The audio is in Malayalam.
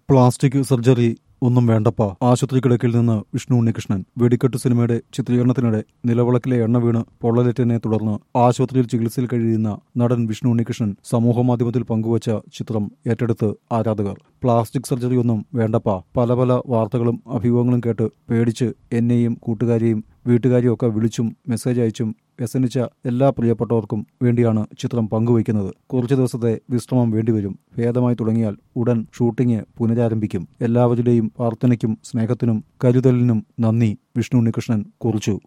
പ്ലാസ്റ്റിക് സർജറി ഒന്നും വേണ്ടപ്പ ആശുപത്രി കിടക്കിൽ നിന്ന് വിഷ്ണു ഉണ്ണികൃഷ്ണൻ വെടിക്കെട്ട് സിനിമയുടെ ചിത്രീകരണത്തിനിടെ നിലവിളക്കിലെ എണ്ണ വീണ് പൊള്ളലേറ്റതിനെ തുടർന്ന് ആശുപത്രിയിൽ ചികിത്സയിൽ കഴിയുന്ന നടൻ വിഷ്ണു ഉണ്ണികൃഷ്ണൻ സമൂഹമാധ്യമത്തിൽ പങ്കുവച്ച ചിത്രം ഏറ്റെടുത്ത് ആരാധകർ പ്ലാസ്റ്റിക് സർജറി ഒന്നും വേണ്ടപ്പ പല പല വാർത്തകളും അഭിമുഖങ്ങളും കേട്ട് പേടിച്ച് എന്നെയും കൂട്ടുകാരെയും വീട്ടുകാരെയും ഒക്കെ വിളിച്ചും മെസ്സേജ് അയച്ചും വ്യസനിച്ച എല്ലാ പ്രിയപ്പെട്ടവർക്കും വേണ്ടിയാണ് ചിത്രം പങ്കുവയ്ക്കുന്നത് കുറച്ചു ദിവസത്തെ വിശ്രമം വേണ്ടിവരും ഭേദമായി തുടങ്ങിയാൽ ഉടൻ ഷൂട്ടിംഗ് പുനരാരംഭിക്കും എല്ലാവരുടെയും പ്രാർത്ഥനയ്ക്കും സ്നേഹത്തിനും കരുതലിനും നന്ദി വിഷ്ണു ഉണ്ണികൃഷ്ണൻ കുറിച്ചു